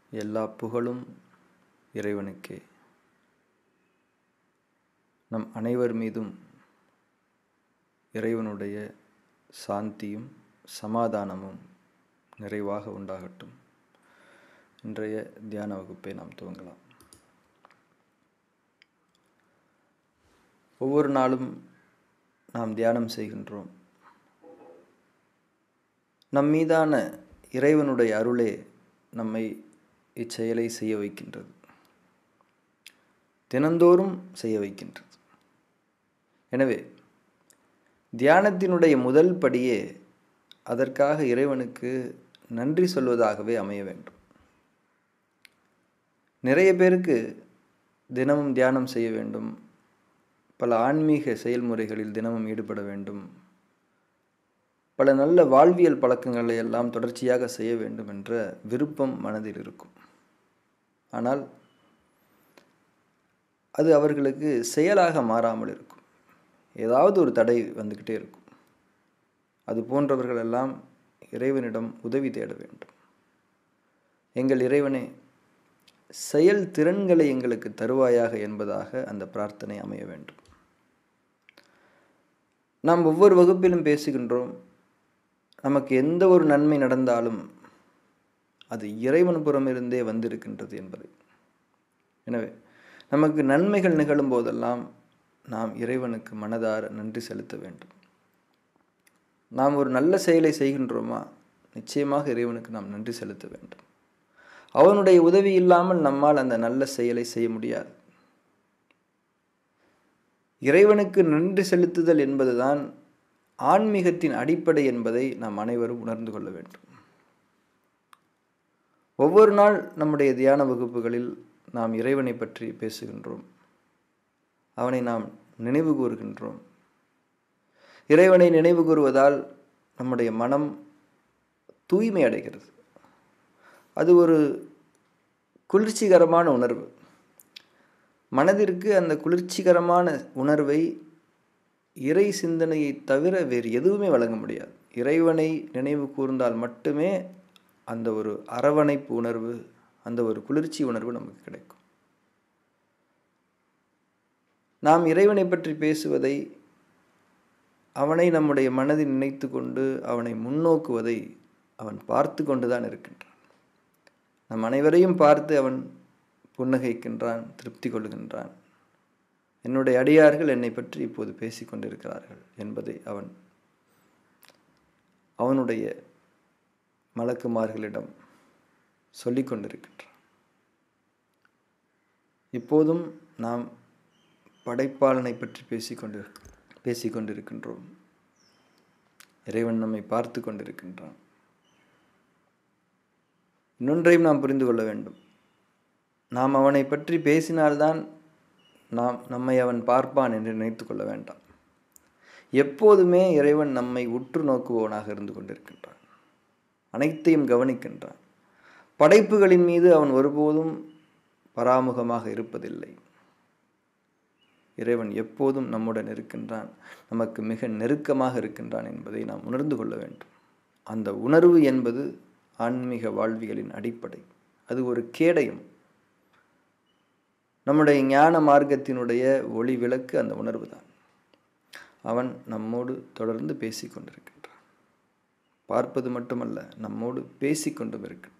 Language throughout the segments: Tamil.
எல்லா புகழும் இறைவனுக்கே நம் அனைவர் மீதும் இறைவனுடைய சாந்தியும் சமாதானமும் நிறைவாக உண்டாகட்டும் இன்றைய தியான வகுப்பை நாம் துவங்கலாம் ஒவ்வொரு நாளும் நாம் தியானம் செய்கின்றோம் நம் மீதான இறைவனுடைய அருளே நம்மை இச்செயலை செய்ய வைக்கின்றது தினந்தோறும் செய்ய வைக்கின்றது எனவே தியானத்தினுடைய முதல் படியே அதற்காக இறைவனுக்கு நன்றி சொல்வதாகவே அமைய வேண்டும் நிறைய பேருக்கு தினமும் தியானம் செய்ய வேண்டும் பல ஆன்மீக செயல்முறைகளில் தினமும் ஈடுபட வேண்டும் பல நல்ல வாழ்வியல் பழக்கங்களை எல்லாம் தொடர்ச்சியாக செய்ய வேண்டும் என்ற விருப்பம் மனதில் இருக்கும் ஆனால் அது அவர்களுக்கு செயலாக மாறாமல் இருக்கும் ஏதாவது ஒரு தடை வந்துக்கிட்டே இருக்கும் அது போன்றவர்கள் எல்லாம் இறைவனிடம் உதவி தேட வேண்டும் எங்கள் இறைவனே செயல் திறன்களை எங்களுக்கு தருவாயாக என்பதாக அந்த பிரார்த்தனை அமைய வேண்டும் நாம் ஒவ்வொரு வகுப்பிலும் பேசுகின்றோம் நமக்கு எந்த ஒரு நன்மை நடந்தாலும் அது இறைவன் புறமிருந்தே வந்திருக்கின்றது என்பது எனவே நமக்கு நன்மைகள் நிகழும் போதெல்லாம் நாம் இறைவனுக்கு மனதார நன்றி செலுத்த வேண்டும் நாம் ஒரு நல்ல செயலை செய்கின்றோமா நிச்சயமாக இறைவனுக்கு நாம் நன்றி செலுத்த வேண்டும் அவனுடைய உதவி இல்லாமல் நம்மால் அந்த நல்ல செயலை செய்ய முடியாது இறைவனுக்கு நன்றி செலுத்துதல் என்பதுதான் ஆன்மீகத்தின் அடிப்படை என்பதை நாம் அனைவரும் உணர்ந்து கொள்ள வேண்டும் ஒவ்வொரு நாள் நம்முடைய தியான வகுப்புகளில் நாம் இறைவனை பற்றி பேசுகின்றோம் அவனை நாம் நினைவு கூறுகின்றோம் இறைவனை நினைவு கூறுவதால் நம்முடைய மனம் தூய்மை அடைகிறது அது ஒரு குளிர்ச்சிகரமான உணர்வு மனதிற்கு அந்த குளிர்ச்சிகரமான உணர்வை இறை சிந்தனையை தவிர வேறு எதுவுமே வழங்க முடியாது இறைவனை நினைவு கூர்ந்தால் மட்டுமே அந்த ஒரு அரவணைப்பு உணர்வு அந்த ஒரு குளிர்ச்சி உணர்வு நமக்கு கிடைக்கும் நாம் இறைவனை பற்றி பேசுவதை அவனை நம்முடைய மனதில் நினைத்து கொண்டு அவனை முன்னோக்குவதை அவன் பார்த்து கொண்டுதான் இருக்கின்றான் நம் அனைவரையும் பார்த்து அவன் புன்னகைக்கின்றான் திருப்தி கொள்கின்றான் என்னுடைய அடியார்கள் என்னை பற்றி இப்போது பேசிக்கொண்டிருக்கிறார்கள் என்பதை அவன் அவனுடைய மலக்குமார்களிடம் சொல்லிக் கொண்டிருக்கின்றான் இப்போதும் நாம் படைப்பாளனை பற்றி பேசிக்கொண்டு பேசிக்கொண்டிருக்கின்றோம் இறைவன் நம்மை பார்த்து கொண்டிருக்கின்றான் இன்னொன்றையும் நாம் புரிந்து கொள்ள வேண்டும் நாம் அவனை பற்றி பேசினால்தான் நாம் நம்மை அவன் பார்ப்பான் என்று நினைத்து கொள்ள வேண்டாம் எப்போதுமே இறைவன் நம்மை உற்று நோக்குபவனாக இருந்து கொண்டிருக்கின்றான் அனைத்தையும் கவனிக்கின்றான் படைப்புகளின் மீது அவன் ஒருபோதும் பராமுகமாக இருப்பதில்லை இறைவன் எப்போதும் நம்முடன் இருக்கின்றான் நமக்கு மிக நெருக்கமாக இருக்கின்றான் என்பதை நாம் உணர்ந்து கொள்ள வேண்டும் அந்த உணர்வு என்பது ஆன்மீக வாழ்வியலின் அடிப்படை அது ஒரு கேடயம் நம்முடைய ஞான மார்க்கத்தினுடைய ஒளி விளக்கு அந்த உணர்வு தான் அவன் நம்மோடு தொடர்ந்து பேசிக்கொண்டிருக்கின்றான் பார்ப்பது மட்டுமல்ல நம்மோடு பேசிக்கொண்டும் இருக்கின்றான்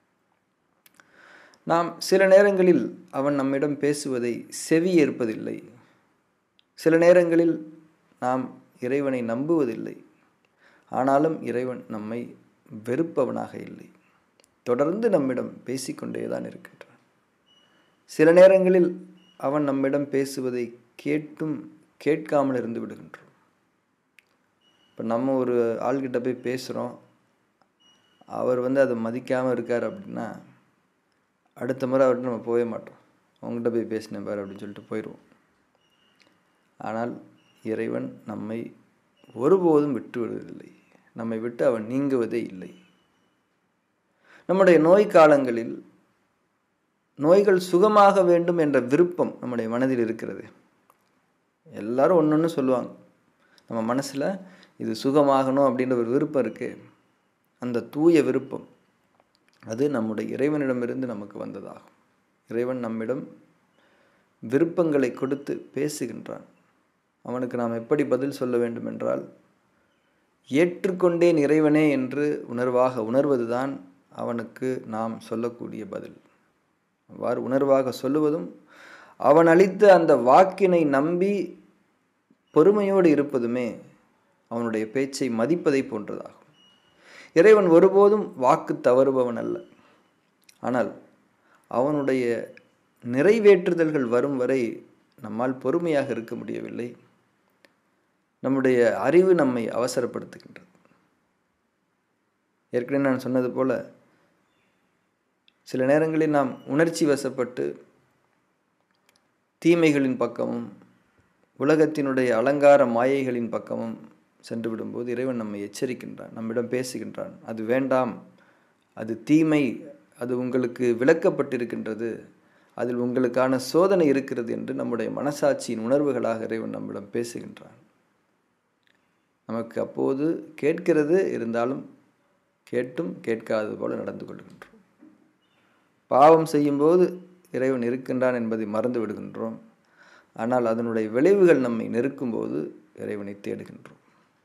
நாம் சில நேரங்களில் அவன் நம்மிடம் பேசுவதை செவி ஏற்பதில்லை சில நேரங்களில் நாம் இறைவனை நம்புவதில்லை ஆனாலும் இறைவன் நம்மை வெறுப்பவனாக இல்லை தொடர்ந்து நம்மிடம் பேசிக்கொண்டே தான் இருக்கின்றான் சில நேரங்களில் அவன் நம்மிடம் பேசுவதை கேட்டும் கேட்காமல் இருந்து விடுகின்றோம் இப்போ நம்ம ஒரு ஆள்கிட்ட போய் பேசுகிறோம் அவர் வந்து அதை மதிக்காமல் இருக்கார் அப்படின்னா அடுத்த முறை அவர்கிட்ட நம்ம போகவே மாட்டோம் அவங்ககிட்ட போய் பேசினேன் பாரு அப்படின்னு சொல்லிட்டு போயிடுவோம் ஆனால் இறைவன் நம்மை ஒருபோதும் விட்டு விடுவதில்லை நம்மை விட்டு அவன் நீங்குவதே இல்லை நம்முடைய நோய் காலங்களில் நோய்கள் சுகமாக வேண்டும் என்ற விருப்பம் நம்முடைய மனதில் இருக்கிறது எல்லாரும் ஒன்று ஒன்று சொல்லுவாங்க நம்ம மனசில் இது சுகமாகணும் அப்படின்ற ஒரு விருப்பம் இருக்குது அந்த தூய விருப்பம் அது நம்முடைய இறைவனிடமிருந்து நமக்கு வந்ததாகும் இறைவன் நம்மிடம் விருப்பங்களை கொடுத்து பேசுகின்றான் அவனுக்கு நாம் எப்படி பதில் சொல்ல வேண்டும் என்றால் ஏற்றுக்கொண்டேன் இறைவனே என்று உணர்வாக உணர்வதுதான் அவனுக்கு நாம் சொல்லக்கூடிய பதில் அவ்வாறு உணர்வாக சொல்லுவதும் அவன் அளித்த அந்த வாக்கினை நம்பி பொறுமையோடு இருப்பதுமே அவனுடைய பேச்சை மதிப்பதை போன்றதாகும் இறைவன் ஒருபோதும் வாக்கு தவறுபவன் அல்ல ஆனால் அவனுடைய நிறைவேற்றுதல்கள் வரும் வரை நம்மால் பொறுமையாக இருக்க முடியவில்லை நம்முடைய அறிவு நம்மை அவசரப்படுத்துகின்றது ஏற்கனவே நான் சொன்னது போல சில நேரங்களில் நாம் உணர்ச்சி வசப்பட்டு தீமைகளின் பக்கமும் உலகத்தினுடைய அலங்கார மாயைகளின் பக்கமும் சென்று விடும்போது இறைவன் நம்மை எச்சரிக்கின்றான் நம்மிடம் பேசுகின்றான் அது வேண்டாம் அது தீமை அது உங்களுக்கு விளக்கப்பட்டிருக்கின்றது அதில் உங்களுக்கான சோதனை இருக்கிறது என்று நம்முடைய மனசாட்சியின் உணர்வுகளாக இறைவன் நம்மிடம் பேசுகின்றான் நமக்கு அப்போது கேட்கிறது இருந்தாலும் கேட்டும் கேட்காதது போல நடந்து கொள்கின்றோம் பாவம் செய்யும்போது இறைவன் இருக்கின்றான் என்பதை மறந்து விடுகின்றோம் ஆனால் அதனுடைய விளைவுகள் நம்மை நெருக்கும்போது இறைவனை தேடுகின்றோம்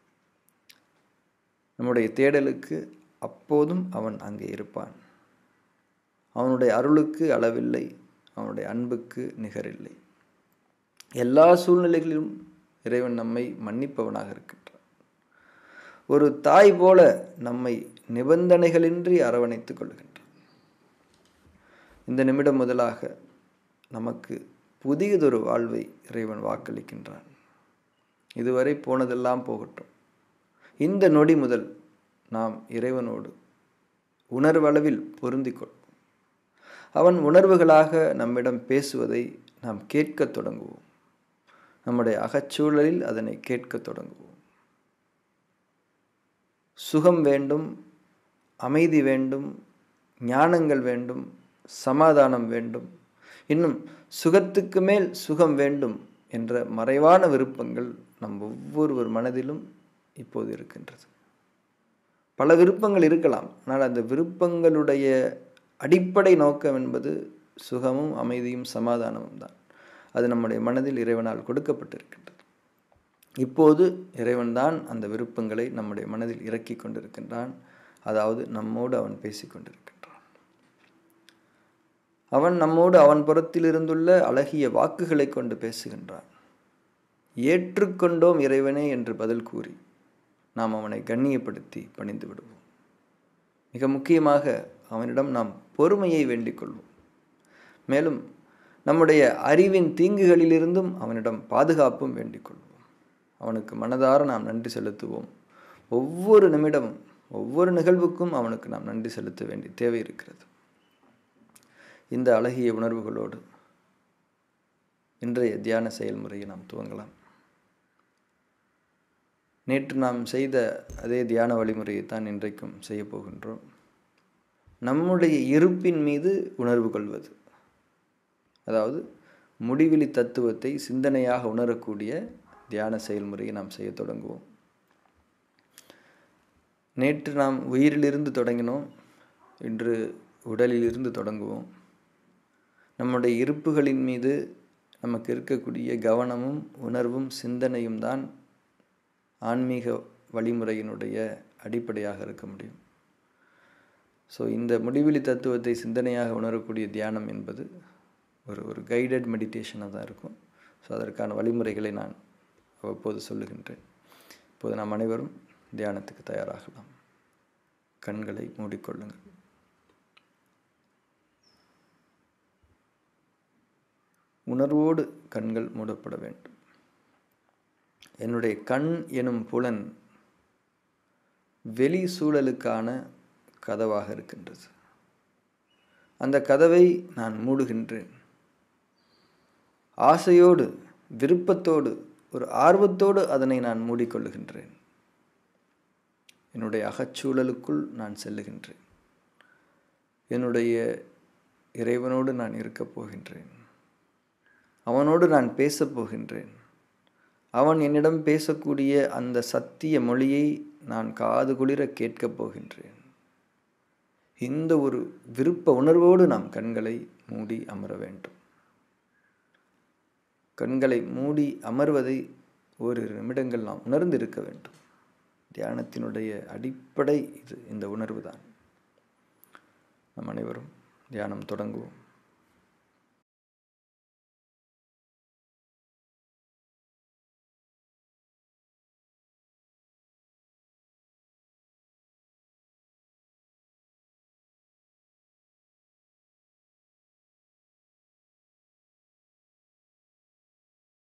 நம்முடைய தேடலுக்கு அப்போதும் அவன் அங்கே இருப்பான் அவனுடைய அருளுக்கு அளவில்லை அவனுடைய அன்புக்கு நிகரில்லை எல்லா சூழ்நிலைகளிலும் இறைவன் நம்மை மன்னிப்பவனாக இருக்கின்றான் ஒரு தாய் போல நம்மை நிபந்தனைகளின்றி அரவணைத்துக் கொள்கின்றான் இந்த நிமிடம் முதலாக நமக்கு புதியதொரு வாழ்வை இறைவன் வாக்களிக்கின்றான் இதுவரை போனதெல்லாம் போகட்டும் இந்த நொடி முதல் நாம் இறைவனோடு உணர்வளவில் பொருந்திக் அவன் உணர்வுகளாக நம்மிடம் பேசுவதை நாம் கேட்கத் தொடங்குவோம் நம்முடைய அகச்சூழலில் அதனை கேட்கத் தொடங்குவோம் சுகம் வேண்டும் அமைதி வேண்டும் ஞானங்கள் வேண்டும் சமாதானம் வேண்டும் இன்னும் சுகத்துக்கு மேல் சுகம் வேண்டும் என்ற மறைவான விருப்பங்கள் நம் ஒவ்வொருவர் மனதிலும் இப்போது இருக்கின்றது பல விருப்பங்கள் இருக்கலாம் ஆனால் அந்த விருப்பங்களுடைய அடிப்படை நோக்கம் என்பது சுகமும் அமைதியும் சமாதானமும் தான் அது நம்முடைய மனதில் இறைவனால் கொடுக்கப்பட்டிருக்கின்றது இப்போது இறைவன்தான் அந்த விருப்பங்களை நம்முடைய மனதில் இறக்கி கொண்டிருக்கின்றான் அதாவது நம்மோடு அவன் பேசி கொண்டிருக்கின்றான் அவன் நம்மோடு அவன் புறத்தில் இருந்துள்ள அழகிய வாக்குகளை கொண்டு பேசுகின்றான் ஏற்றுக்கொண்டோம் இறைவனே என்று பதில் கூறி நாம் அவனை கண்ணியப்படுத்தி பணிந்து விடுவோம் மிக முக்கியமாக அவனிடம் நாம் பொறுமையை வேண்டிக் கொள்வோம் மேலும் நம்முடைய அறிவின் தீங்குகளிலிருந்தும் அவனிடம் பாதுகாப்பும் வேண்டிக் கொள்வோம் அவனுக்கு மனதார நாம் நன்றி செலுத்துவோம் ஒவ்வொரு நிமிடமும் ஒவ்வொரு நிகழ்வுக்கும் அவனுக்கு நாம் நன்றி செலுத்த வேண்டிய தேவை இருக்கிறது இந்த அழகிய உணர்வுகளோடு இன்றைய தியான செயல்முறையை நாம் துவங்கலாம் நேற்று நாம் செய்த அதே தியான வழிமுறையை தான் இன்றைக்கும் செய்ய போகின்றோம் நம்முடைய இருப்பின் மீது உணர்வு கொள்வது அதாவது முடிவிலி தத்துவத்தை சிந்தனையாக உணரக்கூடிய தியான செயல்முறையை நாம் செய்ய தொடங்குவோம் நேற்று நாம் உயிரிலிருந்து தொடங்கினோம் இன்று உடலிலிருந்து தொடங்குவோம் நம்முடைய இருப்புகளின் மீது நமக்கு இருக்கக்கூடிய கவனமும் உணர்வும் சிந்தனையும் தான் ஆன்மீக வழிமுறையினுடைய அடிப்படையாக இருக்க முடியும் ஸோ இந்த முடிவெளி தத்துவத்தை சிந்தனையாக உணரக்கூடிய தியானம் என்பது ஒரு ஒரு கைடட் மெடிடேஷனாக தான் இருக்கும் ஸோ அதற்கான வழிமுறைகளை நான் அவ்வப்போது சொல்லுகின்றேன் இப்போது நாம் அனைவரும் தியானத்துக்கு தயாராகலாம் கண்களை மூடிக்கொள்ளுங்கள் உணர்வோடு கண்கள் மூடப்பட வேண்டும் என்னுடைய கண் எனும் புலன் வெளி சூழலுக்கான கதவாக இருக்கின்றது அந்த கதவை நான் மூடுகின்றேன் ஆசையோடு விருப்பத்தோடு ஒரு ஆர்வத்தோடு அதனை நான் மூடிக்கொள்ளுகின்றேன் என்னுடைய அகச்சூழலுக்குள் நான் செல்லுகின்றேன் என்னுடைய இறைவனோடு நான் இருக்கப் போகின்றேன் அவனோடு நான் பேசப் போகின்றேன் அவன் என்னிடம் பேசக்கூடிய அந்த சத்திய மொழியை நான் காது குளிர கேட்கப் போகின்றேன் இந்த ஒரு விருப்ப உணர்வோடு நாம் கண்களை மூடி அமர வேண்டும் கண்களை மூடி அமர்வதை ஓரிரு நிமிடங்கள் நாம் உணர்ந்திருக்க வேண்டும் தியானத்தினுடைய அடிப்படை இது இந்த உணர்வு தான் நம் அனைவரும் தியானம் தொடங்குவோம்